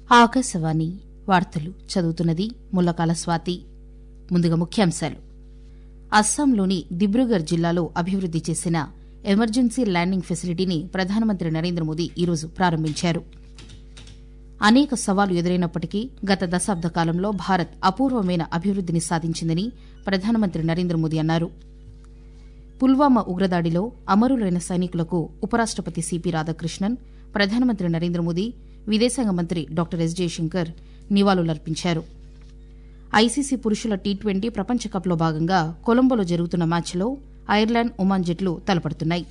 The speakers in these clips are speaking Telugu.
ఆకాశవాణి వార్తలు చదువుతున్నది ముల్లకాల స్వాతి ముందుగా ముఖ్యాంశాలు అస్సాంలోని దిబ్రూగర్ జిల్లాలో అభివృద్ది చేసిన ఎమర్జెన్సీ ల్యాండింగ్ ఫెసిలిటీని ప్రధానమంత్రి నరేంద్ర మోదీ ఈరోజు ప్రారంభించారు అనేక సవాలు ఎదురైనప్పటికీ గత దశాబ్ద కాలంలో భారత్ అపూర్వమైన అభివృద్దిని సాధించిందని ప్రధానమంత్రి నరేంద్ర మోదీ అన్నారు పుల్వామా ఉగ్రదాడిలో అమరులైన సైనికులకు ఉపరాష్టపతి సిపి రాధాకృష్ణన్ ప్రధానమంత్రి నరేంద్ర మోదీ విదేశాంగ మంత్రి డాక్టర్ ఎస్ జయశంకర్ నివాళులర్పించారు ఐసీసీ పురుషుల టీ ట్వంటీ ప్రపంచకప్లో భాగంగా కొలంబోలో జరుగుతున్న మ్యాచ్లో ఐర్లాండ్ ఒమాన్ జట్లు తలపడుతున్నాయి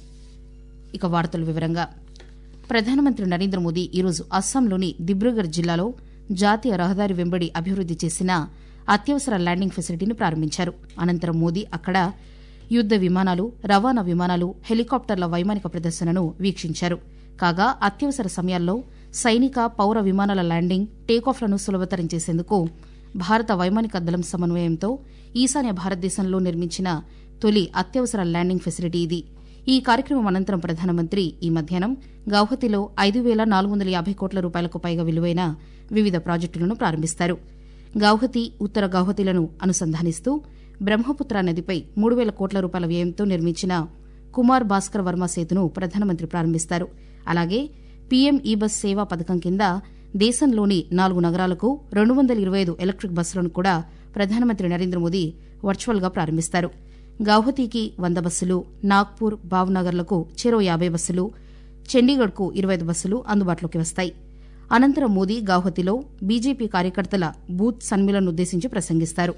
ఇక వార్తల వివరంగా ప్రధానమంత్రి నరేంద్ర మోదీ ఈరోజు అస్సాంలోని దిబ్రూగర్ జిల్లాలో జాతీయ రహదారి వెంబడి అభివృద్ది చేసిన అత్యవసర ల్యాండింగ్ ఫెసిలిటీని ప్రారంభించారు అనంతరం మోదీ అక్కడ యుద్ద విమానాలు రవాణా విమానాలు హెలికాప్టర్ల వైమానిక ప్రదర్శనను వీక్షించారు కాగా అత్యవసర సమయాల్లో సైనిక పౌర విమానాల ల్యాండింగ్ టేకాఫ్లను సులభతరం చేసేందుకు భారత వైమానిక దళం సమన్వయంతో ఈశాన్య భారతదేశంలో నిర్మించిన తొలి అత్యవసర ల్యాండింగ్ ఫెసిలిటీ ఇది ఈ కార్యక్రమం అనంతరం ప్రధానమంత్రి ఈ మధ్యాహ్నం గౌహతిలో ఐదు వేల నాలుగు వందల యాభై కోట్ల రూపాయలకు పైగా విలువైన వివిధ ప్రాజెక్టులను ప్రారంభిస్తారు గౌహతి ఉత్తర గౌహతిలను అనుసంధానిస్తూ బ్రహ్మపుత్ర నదిపై మూడు వేల కోట్ల రూపాయల వ్యయంతో నిర్మించిన కుమార్ భాస్కర్ వర్మ సేతును ప్రధానమంత్రి ప్రారంభిస్తారు అలాగే పీఎం ఈ బస్ సేవా పథకం కింద దేశంలోని నాలుగు నగరాలకు రెండు వందల ఇరవై ఐదు ఎలక్టిక్ బస్సులను కూడా ప్రధానమంత్రి నరేంద్ర మోదీ వర్చువల్గా ప్రారంభిస్తారు గౌహతికి వంద బస్సులు నాగ్పూర్ భావ్నగర్లకు చెరో యాభై బస్సులు చండీగఢ్కు ఇరవై ఐదు బస్సులు అందుబాటులోకి వస్తాయి అనంతరం మోదీ గౌహతిలో బీజేపీ కార్యకర్తల బూత్ సమ్మిలనుద్దేశించి ప్రసంగిస్తారు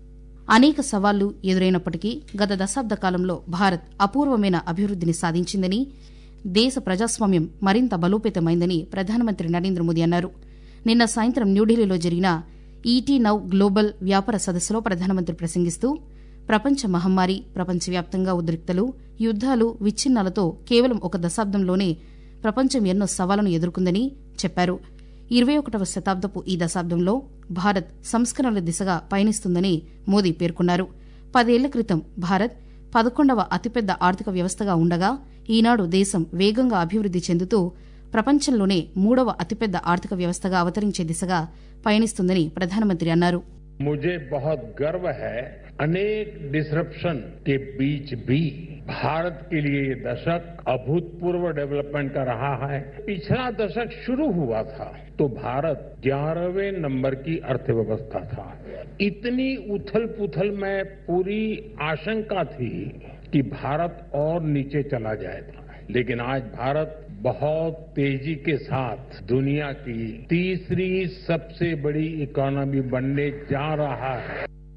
అనేక సవాళ్లు ఎదురైనప్పటికీ గత దశాబ్ద కాలంలో భారత్ అపూర్వమైన అభివృద్దిని సాధించిందని దేశ ప్రజాస్వామ్యం మరింత బలోపేతమైందని ప్రధానమంత్రి నరేంద్ర మోదీ అన్నారు నిన్న సాయంత్రం న్యూఢిల్లీలో జరిగిన ఈటీ నౌ గ్లోబల్ వ్యాపార సదస్సులో ప్రధానమంత్రి ప్రసంగిస్తూ ప్రపంచ మహమ్మారి ప్రపంచవ్యాప్తంగా ఉద్రిక్తలు యుద్దాలు విచ్ఛిన్నాలతో కేవలం ఒక దశాబ్దంలోనే ప్రపంచం ఎన్నో సవాళ్లను ఎదుర్కొందని చెప్పారు ఇరవై ఒకటవ శతాబ్దపు ఈ దశాబ్దంలో భారత్ సంస్కరణల దిశగా పయనిస్తుందని మోదీ పేర్కొన్నారు పదేళ్ల క్రితం భారత్ పదకొండవ అతిపెద్ద ఆర్థిక వ్యవస్థగా ఉండగా ఈనాడు దేశం వేగంగా అభివృద్ది చెందుతూ ప్రపంచంలోనే మూడవ అతిపెద్ద ఆర్థిక వ్యవస్థగా అవతరించే దిశగా పయనిస్తుందని ప్రధానమంత్రి అన్నారు मुझे बहुत गर्व है अनेक डिसरप्शन के बीच भी भारत के लिए ये दशक अभूतपूर्व डेवलपमेंट का रहा है पिछला दशक शुरू हुआ था तो भारत ग्यारहवें नंबर की अर्थव्यवस्था था इतनी उथल पुथल में पूरी आशंका थी कि भारत और नीचे चला जाएगा लेकिन आज भारत बहुत तेजी के साथ दुनिया की तीसरी सबसे बड़ी इकोनॉमी बनने जा रहा है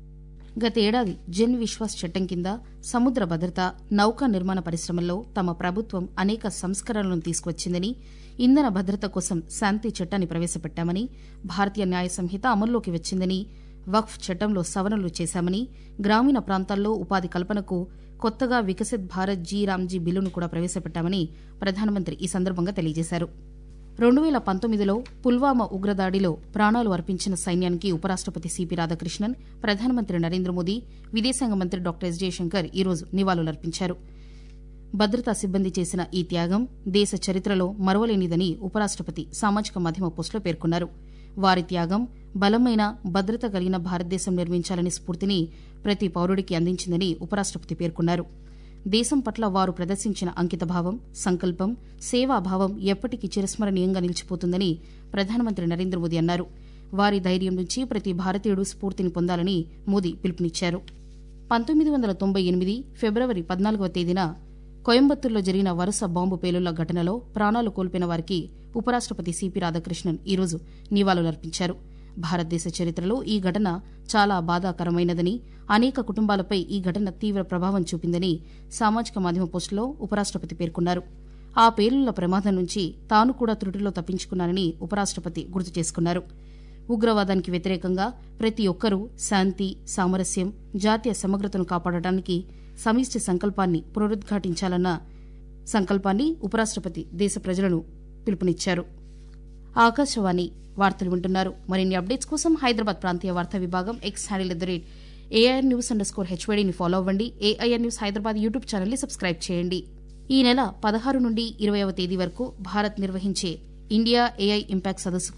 గతేడాది జన్ విశ్వాస్ చట్టం కింద సముద్ర భద్రత నౌకా నిర్మాణ పరిశ్రమల్లో తమ ప్రభుత్వం అనేక సంస్కరణలను తీసుకువచ్చిందని ఇంధన భద్రత కోసం శాంతి చట్టాన్ని ప్రవేశపెట్టామని భారతీయ న్యాయ సంహిత అమల్లోకి వచ్చిందని వక్ఫ్ చట్టంలో సవరణలు చేశామని గ్రామీణ ప్రాంతాల్లో ఉపాధి కల్పనకు కొత్తగా వికసిత్ భారత్ జీ రామ్జీ బిల్లును కూడా ప్రవేశపెట్టామని ప్రధానమంత్రి ఈ సందర్భంగా తెలియజేశారు రెండు వేల పంతొమ్మిదిలో పుల్వామా ఉగ్రదాడిలో ప్రాణాలు అర్పించిన సైన్యానికి ఉపరాష్టపతి సిపి రాధాకృష్ణన్ ప్రధానమంత్రి నరేంద్ర మోదీ విదేశాంగ మంత్రి డాక్టర్ ఎస్ జయశంకర్ ఈరోజు నివాళులర్పించారు భద్రతా సిబ్బంది చేసిన ఈ త్యాగం దేశ చరిత్రలో మరవలేనిదని ఉపరాష్టపతి సామాజిక మాధ్యమ పోస్టులో పేర్కొన్నారు వారి త్యాగం బలమైన భద్రత కలిగిన భారతదేశం నిర్మించాలనే స్ఫూర్తిని ప్రతి పౌరుడికి అందించిందని ఉపరాష్టపతి పేర్కొన్నారు దేశం పట్ల వారు ప్రదర్శించిన అంకితభావం సంకల్పం సేవాభావం ఎప్పటికీ చిరస్మరణీయంగా నిలిచిపోతుందని ప్రధానమంత్రి నరేంద్ర మోదీ అన్నారు వారి ధైర్యం నుంచి ప్రతి భారతీయుడు స్ఫూర్తిని పొందాలని మోదీ పిలుపునిచ్చారు పంతొమ్మిది వందల తొంభై ఎనిమిది ఫిబ్రవరి పద్నాలుగవ తేదీన కోయంబత్తూరులో జరిగిన వరుస బాంబు పేలుళ్ల ఘటనలో ప్రాణాలు కోల్పోయిన వారికి ఉపరాష్టపతి సిపి రాధాకృష్ణన్ ఈరోజు నివాళులర్పించారు భారతదేశ చరిత్రలో ఈ ఘటన చాలా బాధాకరమైనదని అనేక కుటుంబాలపై ఈ ఘటన తీవ్ర ప్రభావం చూపిందని సామాజిక మాధ్యమ పోస్టులో ఉపరాష్టపతి పేర్కొన్నారు ఆ పేలుళ్ల ప్రమాదం నుంచి తాను కూడా త్రుటిలో తప్పించుకున్నానని ఉపరాష్టపతి గుర్తు చేసుకున్నారు ఉగ్రవాదానికి వ్యతిరేకంగా ప్రతి ఒక్కరూ శాంతి సామరస్యం జాతీయ సమగ్రతను కాపాడటానికి సమిష్టి సంకల్పాన్ని పునరుద్ఘాటించాలన్న సంకల్పాన్ని ఉపరాష్టపతి దేశ ప్రజలను పిలుపునిచ్చారు ఆకాశవాణి వార్తలు వింటున్నారు మరిన్ని అప్డేట్స్ కోసం హైదరాబాద్ ప్రాంతీయ వార్తా విభాగం X handle at the rate AIR news underscore హెచ్వైడీని ఫాలో అవ్వండి ఏఐఆర్ న్యూస్ హైదరాబాద్ యూట్యూబ్ ఛానల్ని సబ్స్క్రైబ్ చేయండి ఈ నెల పదహారు నుండి ఇరవైవ తేదీ వరకు భారత్ నిర్వహించే ఇండియా ఏఐ ఇంపాక్ట్ సదస్సుకు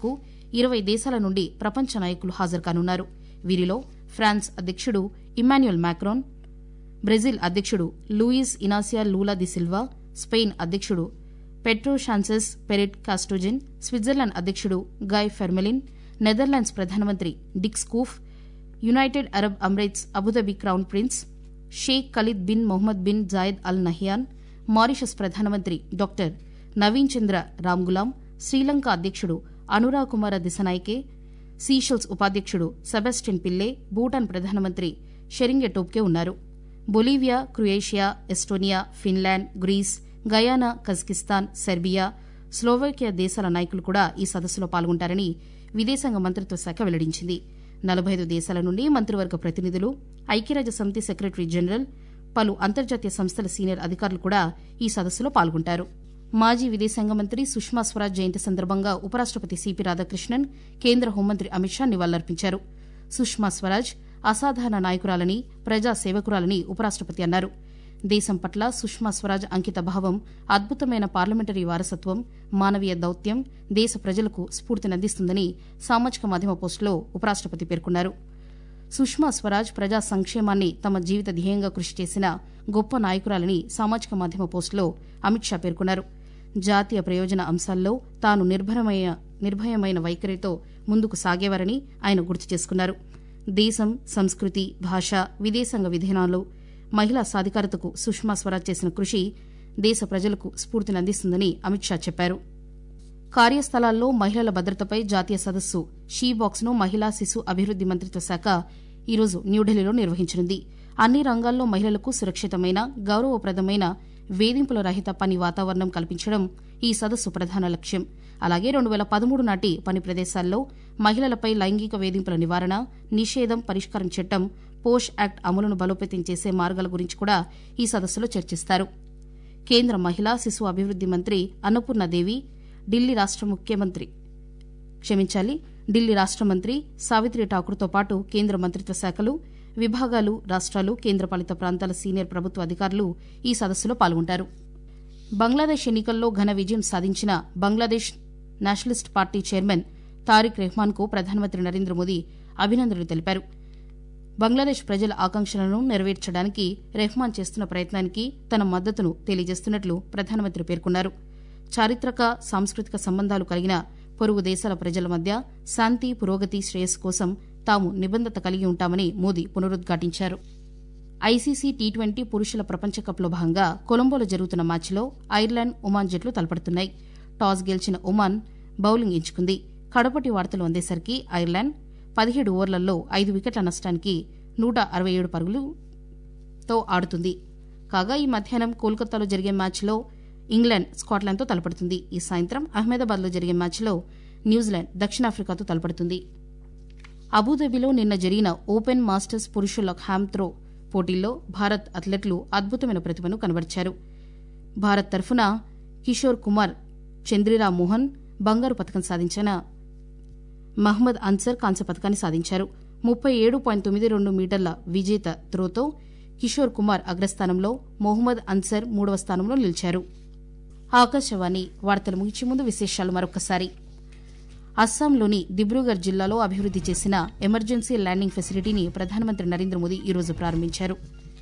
ఇరవై దేశాల నుండి ప్రపంచ నాయకులు హాజరు కానున్నారు వీరిలో ఫ్రాన్స్ అధ్యక్షుడు ఇమాన్యుయల్ మ్యాక్రోన్ బ్రెజిల్ అధ్యక్షుడు Luiz Inacio Lula da Silva Spain అధ్యక్షుడు Pedro Sanchez Perez Castejon Switzerland అధ్యక్షుడు గాయ్ ఫెర్మెలిన్ నెదర్లాండ్స్ ప్రధానమంత్రి Dick Schoof United Arab Emirates Abu Dhabi crown prince Sheikh Khalid bin Mohamed bin Zayed Al Nahyan Mauritius ప్రధానమంత్రి డాక్టర్ నవీన్ చంద్ర రామ్గులాం శ్రీలంక అధ్యక్షుడు అనురా కుమార దిశనాయకే సీషెల్స్ ఉపాధ్యక్షుడు సెబాస్టిన్ పిల్లే భూటాన్ ప్రధానమంత్రి షెరింగే టోప్కే ఉన్నారు Bolivia Croatia Estonia Finland Greece Guyana Kazakhstan Serbia Slovakia దేశాల నాయకులు కూడా ఈ సదస్సులో పాల్గొంటారని విదేశాంగ మంత్రిత్వ శాఖ వెల్లడించింది నలభై ఐదు దేశాల నుండి మంత్రివర్గ ప్రతినిధులు ఐక్యరాజ్య సమితి సెక్రటరీ జనరల్ పలు అంతర్జాతీయ సంస్థల సీనియర్ అధికారులు కూడా ఈ సదస్సులో పాల్గొంటారు మాజీ విదేశాంగ మంత్రి సుష్మా స్వరాజ్ జయంతి సందర్భంగా ఉపరాష్టపతి సిపి రాధాకృష్ణన్ కేంద్ర హోంమంత్రి అమిత్ షా నివాళులర్పించారు సుష్మా స్వరాజ్ అసాధారణ నాయకురాలని ప్రజా సేవకురాలని ఉపరాష్టపతి అన్నారు దేశం పట్ల సుష్మా స్వరాజ్ అంకిత భావం అద్భుతమైన పార్లమెంటరీ వారసత్వం మానవీయ దౌత్యం దేశ ప్రజలకు స్ఫూర్తినందిస్తుందని సామాజిక మాధ్యమ పోస్టులో ఉపరాష్టపతి పేర్కొన్నారు సుష్మా స్వరాజ్ ప్రజా సంక్షేమాన్ని తమ జీవిత ధ్యేయంగా కృషి చేసిన గొప్ప నాయకురాలని సామాజిక మాధ్యమ పోస్టులో అమిత్ షా పేర్కొన్నారు జాతీయ ప్రయోజన అంశాల్లో తాను నిర్భరమైన నిర్భయమైన వైఖరితో ముందుకు సాగేవారని ఆయన గుర్తు చేసుకున్నారు దేశం సంస్కృతి భాష విదేశాంగ విధానాలు మహిళా సాధికారతకు సుష్మా స్వరాజ్ చేసిన కృషి దేశ ప్రజలకు స్ఫూర్తినందిస్తుందని అమిత్ షా చెప్పారు కార్యస్థలాల్లో మహిళల భద్రతపై జాతీయ సదస్సు షీ బాక్స్ ను మహిళా శిశు అభివృద్ది మంత్రిత్వ శాఖ ఈరోజు న్యూఢిల్లీలో నిర్వహించనుంది అన్ని రంగాల్లో మహిళలకు సురక్షితమైన గౌరవప్రదమైన వేధింపుల రహిత పని వాతావరణం కల్పించడం ఈ సదస్సు ప్రధాన లక్ష్యం అలాగే రెండు వేల పదమూడు నాటి పని ప్రదేశాల్లో మహిళలపై లైంగిక వేధింపుల నివారణ నిషేధం పరిష్కారం చట్టం పోష్ యాక్ట్ అమలును బలోపేతం చేసే మార్గాల గురించి కూడా ఈ సదస్సులో చర్చిస్తారు కేంద్ర మహిళా శిశు అభివృద్ది మంత్రి అన్నపూర్ణాదేవి ఢిల్లీ రాష్ట ముఖ్యమంత్రి క్షమించాలి ఢిల్లీ రాష్ట మంత్రి సావిత్రి ఠాకూర్తో పాటు కేంద్ర మంత్రిత్వ శాఖలు విభాగాలు రాష్ట్రాలు కేంద్రపాలిత ప్రాంతాల సీనియర్ ప్రభుత్వ అధికారులు ఈ సదస్సులో పాల్గొంటారు బంగ్లాదేశ్ ఎన్నికల్లో ఘన విజయం సాధించిన Bangladesh nationalist party chairman Tarique రెహ్మాన్కు ప్రధానమంత్రి నరేంద్ర మోదీ అభినందనలు తెలిపారు బంగ్లాదేశ్ ప్రజల ఆకాంక్షలను నెరవేర్చడానికి రెహ్మాన్ చేస్తున్న ప్రయత్నానికి తన మద్దతును తెలియజేస్తున్నట్లు ప్రధానమంత్రి పేర్కొన్నారు చారిత్రక సాంస్కృతిక సంబంధాలు కలిగిన పొరుగు దేశాల ప్రజల మధ్య శాంతి పురోగతి శ్రేయస్సు కోసం తాము నిబంధత కలిగి ఉంటామని మోదీ పునరుద్ఘాటించారు ఐసీసీ టీ ట్వంటీ పురుషుల ప్రపంచకప్లో భాగంగా కొలంబోలో జరుగుతున్న మ్యాచ్లో ఐర్లాండ్ ఒమాన్ జట్లు తలపడుతున్నాయి టాస్ గెలిచిన ఒమాన్ బౌలింగ్ ఎంచుకుంది కడపటి వార్తలు అందేసరికి ఐర్లాండ్ పదిహేడు ఓవర్లలో ఐదు వికెట్ల నష్టానికి నూట అరవై ఏడు పరుగులతో ఆడుతుంది కాగా ఈ మధ్యాహ్నం కోల్కతాలో జరిగే మ్యాచ్లో ఇంగ్లాండ్ స్కాట్లాండ్తో తలపడుతుంది ఈ సాయంత్రం అహ్మదాబాద్లో జరిగే మ్యాచ్లో న్యూజిలాండ్ దక్షిణాఫ్రికాతో తలపడుతుంది అబుదాబిలో నిన్న జరిగిన ఓపెన్ మాస్టర్స్ పురుషుల హ్యామ్ త్రో పోటీల్లో భారత్ అథ్లెట్లు అద్భుతమైన ప్రతిభను కనబరిచారు భారత్ తరఫున కిషోర్ కుమార్ చంద్రిరా మోహన్ బంగారు పథకం సాధించిన మహ్మద్ అన్సర్ కాంస్య పథకాన్ని సాధించారు ముప్పై ఏడు పాయింట్ తొమ్మిది రెండు మీటర్ల విజేత త్రోతో కిషోర్ కుమార్ అగ్రస్థానంలో మొహమ్మద్ అన్సర్ మూడవ స్థానంలో నిలిచారు ఆకాశవాణి వార్తలు ముగించే ముందు విశేషాలు మరొకసారి అస్సాంలోని దిబ్రూగఢ్ జిల్లాలో అభివృద్ది చేసిన ఎమర్జెన్సీ ల్యాండింగ్ ఫెసిలిటీని ప్రధానమంత్రి నరేంద్ర మోదీ ఈరోజు ప్రారంభించారు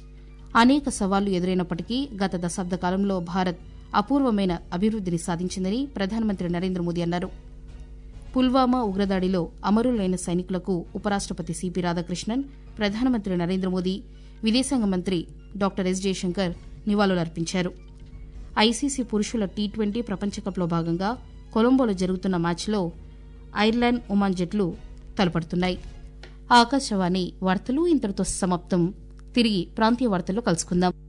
అనేక సవాళ్లు ఎదురైనప్పటికీ గత దశాబ్ద కాలంలో భారత్ అపూర్వమైన అభివృద్దిని సాధించిందని ప్రధానమంత్రి నరేంద్ర మోదీ అన్నారు పుల్వామా ఉగ్రదాడిలో అమరులైన సైనికులకు ఉపరాష్టపతి సిపి రాధాకృష్ణన్ ప్రధానమంత్రి నరేంద్ర మోదీ విదేశాంగ మంత్రి డాక్టర్ ఎస్ జయశంకర్ నివాళులర్పించారు ఐసీసీ పురుషుల టీ ట్వంటీ ప్రపంచకప్లో భాగంగా కొలంబోలో జరుగుతున్న మ్యాచ్లో ఐర్లాండ్ ఒమాన్ జట్లు తలపడుతున్నాయి ఆకాశవాణి వార్తలు ఇంతటితో సమాప్తం తిరిగి ప్రాంతీయ వార్తల్లో కలుసుకుందాం